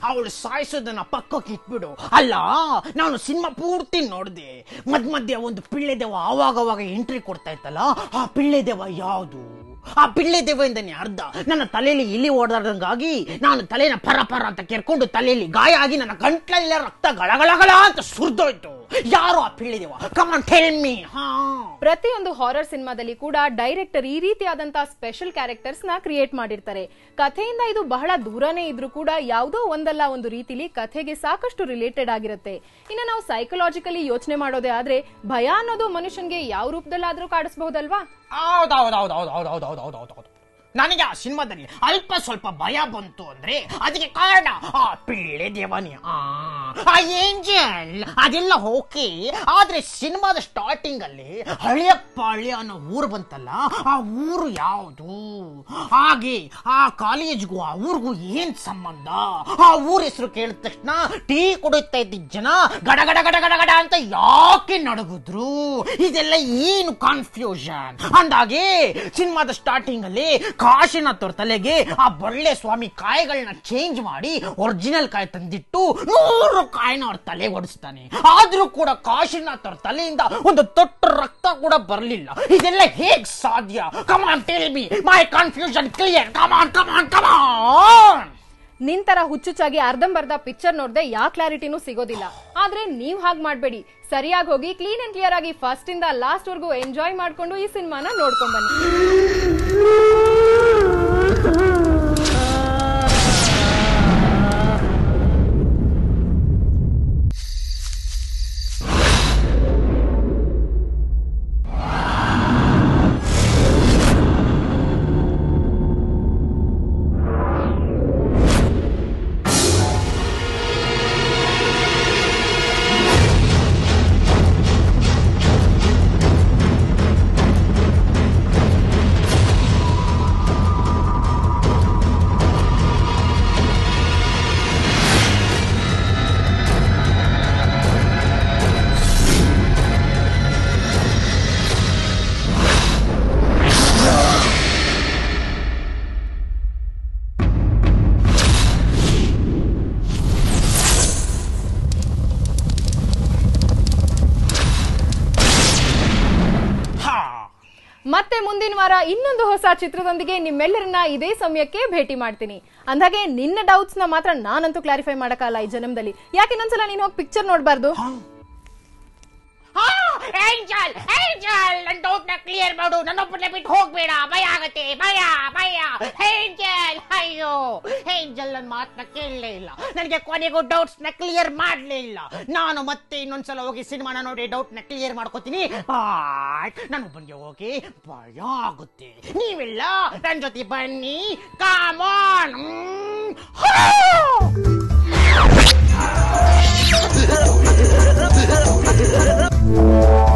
ಅವಳು ಸಾಯಿಸೋದನ್ನ ಪಕ್ಕಕ್ಕೆ ಇಟ್ಬಿಡು ಅಲ್ಲ ನಾನು ಸಿನಿಮಾ ಪೂರ್ತಿ ನೋಡಿದೆ ಮಧ್ಯ ಮಧ್ಯ ಒಂದು ಪಿಳ್ಳೆ ದೇವ ಆವಾಗ ಅವಾಗ ಎಂಟ್ರಿ ಕೊಡ್ತಾ ಇತ್ತಲ್ಲ ಆ ಪಿಳ್ಳೆ ದೇವ ಯಾವುದು ಆ ಪಿಳ್ಳೆ ದೇವದಿಂದನೇ ಅರ್ಧ ನನ್ನ ತಲೆಯಲ್ಲಿ ಇಲಿ ಓಡಾಡ್ದಂಗಾಗಿ ನಾನು ತಲೆನ ಪರ ಪರ ಅಂತ ಕೆರ್ಕೊಂಡು ತಲೆಯಲ್ಲಿ ಗಾಯ ಆಗಿ ನನ್ನ ಗಂಟ್ಲಲ್ಲ ರಕ್ತ ಗಳಗಳಗಳ ಅಂತ ಸುರಿದೋಯ್ತು ಯಾರು ಆ ಪಿಳ್ಳೆ ದೇವ ಕಮಾನ್ ಟೆಲ್ ಮೀ ಹಾ ಪ್ರತಿಯೊಂದು ಹಾರರ್ ಸಿನಿಮಾದಲ್ಲಿ ಕೂಡ ಡೈರೆಕ್ಟರ್ ಈ ರೀತಿಯಾದಂತಹ ಸ್ಪೆಷಲ್ ಕ್ಯಾರೆಕ್ಟರ್ಸ್ ನ ಕ್ರಿಯೇಟ್ ಮಾಡಿರ್ತಾರೆ ಕಥೆಯಿಂದ ಇದು ಬಹಳ ದೂರನೇ ಇದ್ರೂ ಕೂಡ ಯಾವುದೋ ಒಂದಲ್ಲ ಒಂದು ರೀತಿಲಿ ಕಥೆಗೆ ಸಾಕಷ್ಟು ರಿಲೇಟೆಡ್ ಆಗಿರುತ್ತೆ ಇನ್ನು ನಾವು ಸೈಕಲಾಜಿಕಲಿ ಯೋಚನೆ ಮಾಡೋದೇ ಆದ್ರೆ ಭಯ ಅನ್ನೋದು ಮನುಷ್ಯನ್ಗೆ ಯಾವ ರೂಪದಲ್ಲಾದ್ರೂ ಕಾಡಿಸಬಹುದಲ್ವಾ ಹೌದೌದೌದೌದೌದೌದೌದೌದೌದು ನನಗೆ ಆ ಸಿನಿಮಾದಲ್ಲಿ ಅಲ್ಪ ಸ್ವಲ್ಪ ಭಯ ಬಂತು ಅಂದ್ರೆ ಅದಕ್ಕೆ ಕಾರಣ ಆ ಪಿಳ್ಳೆ ದೇವನಿ ಆ ಆ ಏಂಜಲ್ ಅದೆಲ್ಲ ಓಕೆ ಆದ್ರೆ ಸಿನಿಮಾದ ಸ್ಟಾರ್ಟಿಂಗ್ ಅಲ್ಲಿ ಹಳೆಯಪ್ಪಾಳ್ಯ ಅನ್ನೋ ಊರು ಬಂತಲ್ಲ ಆ ಊರು ಯಾವುದು ಹಾಗೆ ಆ ಕಾಲೇಜ್ಗೂ ಆ ಊರಿಗೂ ಏನ್ ಸಂಬಂಧ ಆ ಊರ ಹೆಸರು ಕೇಳಿದ ತಕ್ಷಣ ಟೀ ಕುಡಿತಾ ಇದ್ದ ಜನ ಗಡ ಗಡ ಗಡ ಗಡ ಗಡ ಅಂತ ಯಾಕೆ ನಡಗುದ್ರು ಇದೆಲ್ಲ ಏನು ಕನ್ಫ್ಯೂಷನ್ ಅಂದಾಗೆ ಸಿನಿಮಾದ ಸ್ಟಾರ್ಟಿಂಗ್ ಅಲ್ಲಿ ಕಾಶಿನಾಥ್ ಅವ್ರ ತಲೆಗೆ ಆ ಬೊಳ್ಳೆ ಸ್ವಾಮಿ ಕಾಯಿಗಳನ್ನ ಚೇಂಜ್ ಮಾಡಿ ಒರಿಜಿನಲ್ ಕಾಯಿ ತಂದಿಟ್ಟು ನೂರು ಕಾಯಿನ ಅವ್ರ ತಲೆ ಹೊಡಿಸ್ತಾನೆ ಆದ್ರೂ ಕೂಡ ಕಾಶಿನಾಥ್ ಅವ್ರ ತಲೆಯಿಂದ ಒಂದು ತೊಟ್ಟು ರಕ್ತ ಕೂಡ ಬರಲಿಲ್ಲ ಇದೆಲ್ಲ ಹೇಗ್ ಸಾಧ್ಯ come on tell me my confusion clear come on come on come on ನಿನ್ ತರ ಹುಚ್ಚುಚ್ಚಾಗಿ ಅರ್ಧಂಬರ್ಧ ಪಿಕ್ಚರ್ ನೋಡ್ದೆ ಯಾ ಕ್ಲಾರಿಟಿನೂ ಸಿಗೋದಿಲ್ಲ ಆದ್ರೆ ನೀವ್ ಹಾಗ್ ಮಾಡ್ಬೇಡಿ ಸರಿಯಾಗಿ ಹೋಗಿ ಕ್ಲೀನ್ ಅಂಡ್ ಕ್ಲಿಯರ್ ಆಗಿ ಫಸ್ಟ್ ಇಂದ ಲಾಸ್ಟ್ ವರ್ಗೂ ಎಂಜಾಯ್ ಮಾಡ್ಕೊಂಡು ಈ ಸಿನಿಮಾನ ನೋಡ್ಕೊಂಡ್ ಬನ್ನಿ ಹಾ ಮತ್ತೆ ಮುಂದಿನ ವಾರ ಇನ್ನೊಂದು ಹೊಸ ಚಿತ್ರದೊಂದಿಗೆ ನಿಮ್ಮೆಲ್ಲರನ್ನ ಇದೇ ಸಮಯಕ್ಕೆ ಭೇಟಿ ಮಾಡ್ತೀನಿ ಅಂದಾಗೆ ನಿನ್ನ ಡೌಟ್ಸ್ ನ ಮಾತ್ರ ನಾನಂತೂ ಕ್ಲಾರಿಫೈ ಮಾಡಕ್ಕಲ್ಲ ಈ ಜನ್ಮದಲ್ಲಿ ಯಾಕೆ ಇನ್ನೊಂದ್ಸಲ ನೀನು ಹೋಗಿ ಪಿಕ್ಚರ್ ನೋಡ್ಬಾರ್ದು ಏಂಜಲ್ ಏಂಜಲ್ ನನ್ನ ಡೌಟ್ ನ ಕ್ಲಿಯರ್ ಮಾಡು ನನ್ನೊಬ್ಬನೇ ಬಿಟ್ಟು ಹೋಗ್ಬೇಡ ಭಯ ಆಗತ್ತೆ ಭಯ ಭಯ ಏಂಜಲ್ ಅಯ್ಯೋ ಏಂಜಲ್ ನನ್ನ ಮಾತನ್ನ ಕೇಳಲೇ ಇಲ್ಲ ನನಗೆ ಕೊನೆಗೂ ಡೌಟ್ಸ್ ನ ಕ್ಲಿಯರ್ ಮಾಡ್ಲೇ ಇಲ್ಲ ನಾನು ಮತ್ತೆ ಇನ್ನೊಂದ್ಸಲ ಹೋಗಿ ಸಿನಿಮಾನ ನೋಡಿ ಡೌಟ್ ನ ಕ್ಲಿಯರ್ ಮಾಡ್ಕೋತೀನಿ ನಾನು ಒಬ್ಬನಿಗೆ ಹೋಗಿ ಭಯ ಆಗುತ್ತೆ ನೀವೆಲ್ಲ ನನ್ನ ಜೊತೆ ಬನ್ನಿ ಕಾಮಾನ್ Ha